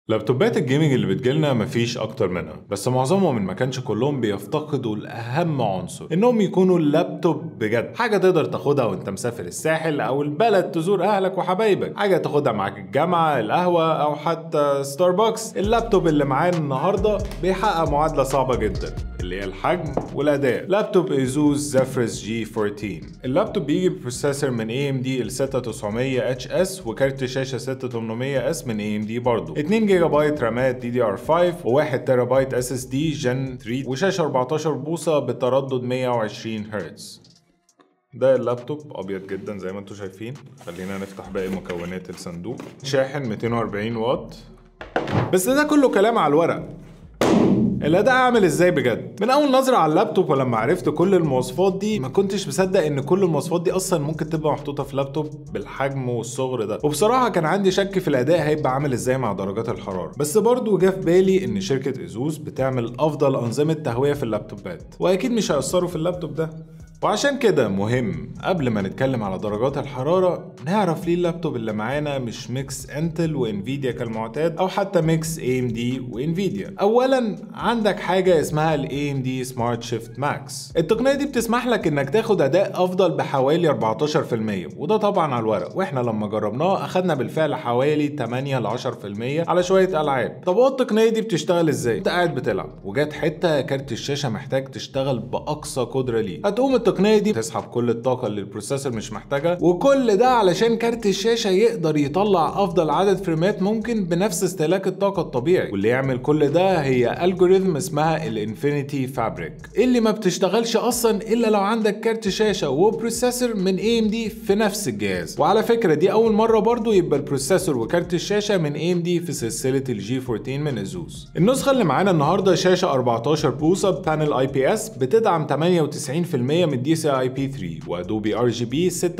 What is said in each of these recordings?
لابتوبات الجيمنج اللي بتجيلنا مفيش اكتر منها بس معظمهم ان ما كانش كلهم بيفتقدوا الاهم عنصر انهم يكونوا اللابتوب بجد حاجه تقدر تاخدها وانت مسافر الساحل او البلد تزور اهلك وحبايبك حاجه تاخدها معاك الجامعه القهوه او حتى ستاربكس اللابتوب اللي معانا النهارده بيحقق معادله صعبه جدا اللي هي الحجم والاداء لابتوب ايزوس زفرس جي 14 اللابتوب بيجي ببروسيسور من اي ام دي ال 6900 اتش اس وكارت شاشه 6800 اس من اي ام دي برضه 2 جيجا بايت رامات دي دي ار 5 و1 تيرا بايت اس اس دي جن 3 وشاشه 14 بوصه بتردد 120 هرتز ده اللابتوب ابيض جدا زي ما انتم شايفين خلينا نفتح باقي مكونات الصندوق شاحن 240 واط بس ده كله كلام على الورق الاداء عامل ازاي بجد من اول نظره على اللابتوب ولما عرفت كل المواصفات دي ما كنتش مصدق ان كل المواصفات دي اصلا ممكن تبقى محطوطه في لابتوب بالحجم والصغر ده وبصراحه كان عندي شك في الاداء هيبقى عامل ازاي مع درجات الحراره بس برضو جه في بالي ان شركه ايزوس بتعمل افضل انظمه تهويه في اللابتوبات واكيد مش هيأثروا في اللابتوب ده وعشان كده مهم قبل ما نتكلم على درجات الحرارة نعرف ليه اللابتوب اللي معانا مش ميكس انتل وانفيديا كالمعتاد او حتى ميكس اي ام دي وانفيديا اولا عندك حاجة اسمها الاي ام دي سمارت شيفت ماكس التقنية دي بتسمح لك انك تاخد اداء افضل بحوالي 14% وده طبعا على الورق واحنا لما جربناه اخدنا بالفعل حوالي 8 ل 10% على شوية العاب طب هو التقنية دي بتشتغل ازاي انت قاعد بتلعب وجات حتة كارت الشاشة محتاج تشتغل باقصى قدرة ليه هتقوم التقنيه دي تسحب كل الطاقه اللي البروسيسور مش محتاجها وكل ده علشان كارت الشاشه يقدر يطلع افضل عدد فريمات ممكن بنفس استهلاك الطاقه الطبيعي واللي يعمل كل ده هي الجوريثم اسمها الانفينيتي فابريك اللي ما بتشتغلش اصلا الا لو عندك كارت شاشه وبروسيسور من اي ام دي في نفس الجهاز وعلى فكره دي اول مره برضو يبقى البروسيسور وكارت الشاشه من اي ام دي في سلسله الجي 14 من ازوس النسخه اللي معانا النهارده شاشه 14 بوصه بانل اي بي اس بتدعم 98% من دي سي اي بي 3 وادوبي ار جي بي 86%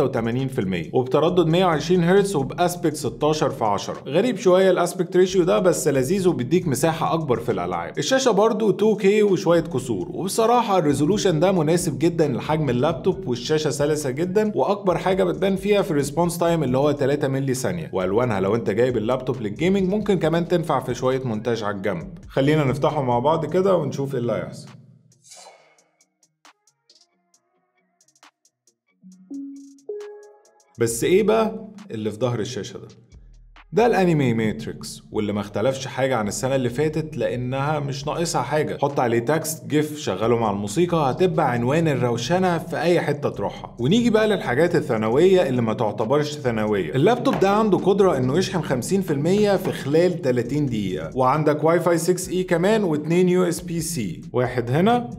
وبتردد 120 هرتز وباسبكت 16 في 10 غريب شويه الاسبكت ريشيو ده بس لذيذ وبيديك مساحه اكبر في الالعاب الشاشه برضو 2K وشويه كسور وبصراحه الريزولوشن ده مناسب جدا لحجم اللابتوب والشاشه سلسه جدا واكبر حاجه بتبان فيها في الريسبونس تايم اللي هو 3 مللي ثانيه والوانها لو انت جايب اللابتوب للجيمنج ممكن كمان تنفع في شويه مونتاج على الجنب خلينا نفتحه مع بعض كده ونشوف ايه اللي هيحصل بس ايه بقى اللي في ظهر الشاشه ده ده الانمي ماتريكس واللي ما اختلفش حاجه عن السنه اللي فاتت لانها مش ناقصها حاجه حط عليه تكست جيف شغله مع الموسيقى هتبقى عنوان الروشنه في اي حته تروحها ونيجي بقى للحاجات الثانويه اللي ما تعتبرش ثانويه اللابتوب ده عنده قدره انه يشحن 50% في خلال 30 دقيقه وعندك واي فاي 6 اي كمان واثنين يو اس بي سي واحد هنا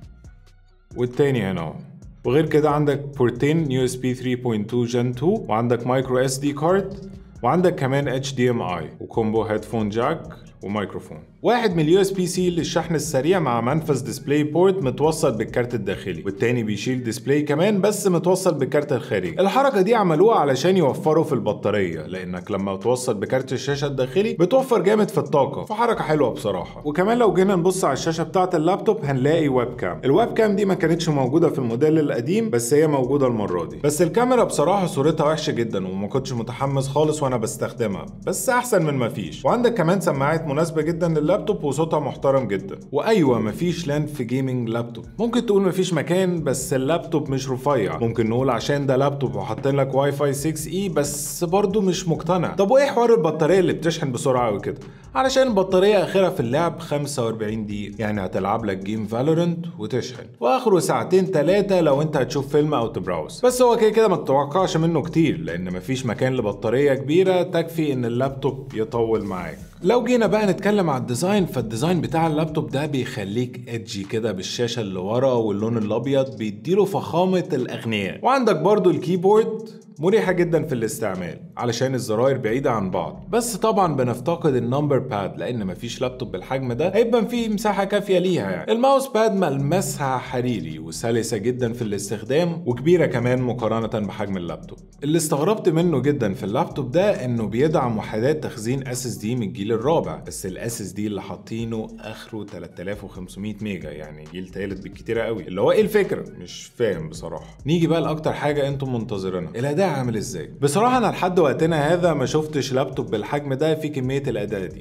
والتاني هنا اهو وغير كده عندك بورتين يو اس بي 3.2 جن 2 وعندك مايكرو اس دي كارد وعندك كمان اتش دي ام اي وكومبو هيدفون جاك وميكروفون واحد من اليو اس بي سي للشحن السريع مع منفذ ديسبلاي بورت متوصل بالكارت الداخلي والتاني بيشيل ديسبلاي كمان بس متوصل بالكارت الخارجي الحركه دي عملوها علشان يوفروا في البطاريه لانك لما توصل بكارت الشاشه الداخلي بتوفر جامد في الطاقه فحركه حلوه بصراحه وكمان لو جينا نبص على الشاشه بتاعه اللابتوب هنلاقي ويب كام الويب كام دي ما كانتش موجوده في الموديل القديم بس هي موجوده المره دي بس الكاميرا بصراحه صورتها وحشه جدا وما كنتش متحمس خالص وانا بستخدمها بس احسن من ما فيش وعندك كمان سماعات مناسبه جدا لللابتوب وصوتها محترم جدا وايوه مفيش لان في جيمنج لابتوب ممكن تقول مفيش مكان بس اللابتوب مش رفيع ممكن نقول عشان ده لابتوب وحاطين لك واي فاي 6 اي بس برضه مش مقتنع طب وايه حوار البطاريه اللي بتشحن بسرعه قوي كده علشان البطاريه اخرها في اللعب 45 دقيقه يعني هتلعب لك جيم فالورنت وتشحن واخره ساعتين ثلاثه لو انت هتشوف فيلم او تبراوز بس هو كده كده ما تتوقعش منه كتير لان مفيش مكان لبطاريه كبيره تكفي ان اللابتوب يطول معاك لو جينا بقى نتكلم على الديزاين فالديزاين بتاع اللابتوب ده بيخليك ادجي كده بالشاشه اللي ورا واللون الابيض بيديله فخامه الاغنياء وعندك برضو الكيبورد مريحة جدا في الاستعمال علشان الزراير بعيدة عن بعض بس طبعا بنفتقد النمبر باد لان مفيش لابتوب بالحجم ده هيبقى فيه مساحة كافية ليها يعني الماوس باد ملمسها حريري وسلسة جدا في الاستخدام وكبيرة كمان مقارنة بحجم اللابتوب اللي استغربت منه جدا في اللابتوب ده انه بيدعم وحدات تخزين اس اس دي من الجيل الرابع بس الاس اس دي اللي حاطينه اخره 3500 ميجا يعني جيل تالت بالكتير قوي اللي هو ايه الفكرة مش فاهم بصراحة نيجي بقى لاكتر حاجة انتم منتظرينها الاداء عامل ازاي بصراحه انا لحد وقتنا هذا ما شفتش لابتوب بالحجم ده في كميه الاداء دي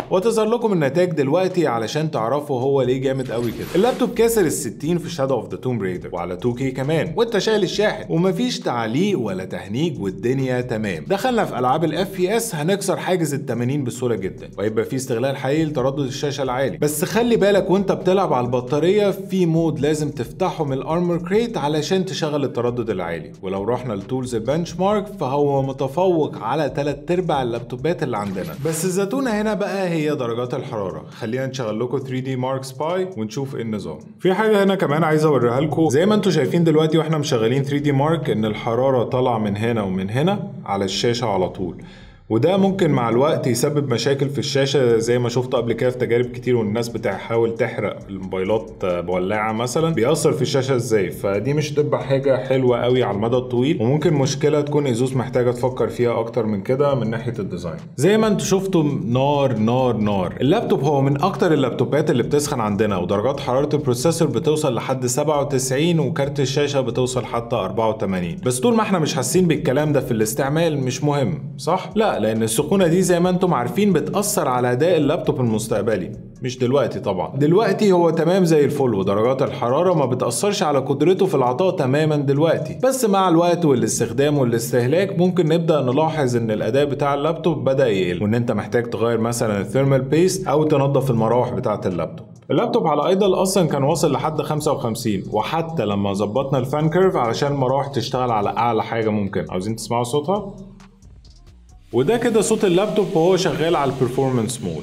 وتظهر لكم النتائج دلوقتي علشان تعرفوا هو ليه جامد قوي كده اللابتوب كاسر ال 60 في شادو اوف ذا توم ريدر وعلى 2K كمان وانت شايل الشاحن ومفيش تعليق ولا تهنيج والدنيا تمام دخلنا في العاب الاف بي اس هنكسر حاجز ال 80 بسهوله جدا ويبقى في استغلال حقيقي لتردد الشاشه العالي بس خلي بالك وانت بتلعب على البطاريه في مود لازم تفتحه من الارمر كريت علشان تشغل التردد العالي ولو رحنا لتولز بنش مارك فهو متفوق على 3 ارباع اللابتوبات اللي عندنا بس الزتونه هنا بقى هي درجات الحراره خلينا نشغل لكم 3 دي مارك سباي ونشوف ايه النظام في حاجه هنا كمان عايز اوريها لكم زي ما انتم شايفين دلوقتي واحنا مشغلين 3 دي مارك ان الحراره طالعه من هنا ومن هنا على الشاشه على طول وده ممكن مع الوقت يسبب مشاكل في الشاشه زي ما شفت قبل كده في تجارب كتير والناس بتحاول تحرق الموبايلات بولاعه مثلا بيأثر في الشاشه ازاي فدي مش تبقى حاجه حلوه قوي على المدى الطويل وممكن مشكله تكون ايزوس محتاجه تفكر فيها اكتر من كده من ناحيه الديزاين زي ما انتم شفتوا نار نار نار اللابتوب هو من اكتر اللابتوبات اللي بتسخن عندنا ودرجات حراره البروسيسور بتوصل لحد 97 وكارت الشاشه بتوصل حتى 84 بس طول ما احنا مش حاسين بالكلام ده في الاستعمال مش مهم صح لا لان السخونه دي زي ما انتم عارفين بتاثر على اداء اللابتوب المستقبلي مش دلوقتي طبعا دلوقتي هو تمام زي الفل ودرجات الحراره ما بتاثرش على قدرته في العطاء تماما دلوقتي بس مع الوقت والاستخدام والاستهلاك ممكن نبدا نلاحظ ان الاداء بتاع اللابتوب بدا يقل وان انت محتاج تغير مثلا الثيرمال بيست او تنظف المراوح بتاعه اللابتوب اللابتوب على ايدل اصلا كان واصل لحد 55 وحتى لما ظبطنا الفان كيرف علشان المراوح تشتغل على اعلى حاجه ممكن عاوزين تسمعوا صوتها وده كده صوت اللابتوب وهو شغال على البرفورمانس مود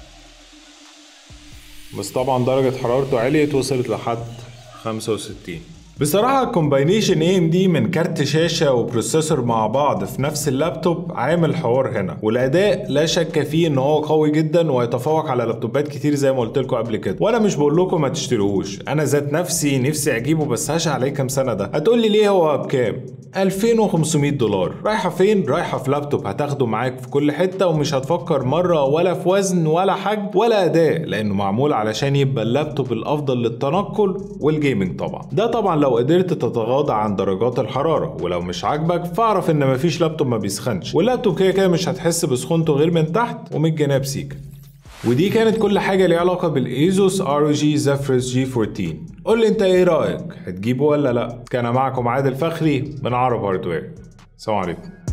بس طبعا درجة حرارته عليت وصلت لحد 65 بصراحة الكومباينيشن اي ام دي من كارت شاشة وبروسيسور مع بعض في نفس اللابتوب عامل حوار هنا والاداء لا شك فيه ان هو قوي جدا ويتفوق على لابتوبات كتير زي ما قلت لكم قبل كده وانا مش بقول لكم ما تشتروهوش انا ذات نفسي نفسي اجيبه بس هشع عليه كام سنة ده هتقول لي ليه هو بكام 2500 دولار رايحة فين رايحة في لابتوب هتاخده معاك في كل حتة ومش هتفكر مرة ولا في وزن ولا حجم ولا اداء لانه معمول علشان يبقى اللابتوب الافضل للتنقل والجيمنج طبعا ده طبعا لو قدرت تتغاضى عن درجات الحرارة ولو مش عاجبك فاعرف ان مفيش لابتوب ما بيسخنش واللابتوب كده كده مش هتحس بسخونته غير من تحت ومن الجناب سيكا ودي كانت كل حاجة ليها علاقة بالايزوس ار جي زفرس جي 14 قول لي انت ايه رأيك هتجيبه ولا لا كان معكم عادل فخري من عرب هاردوير سلام عليكم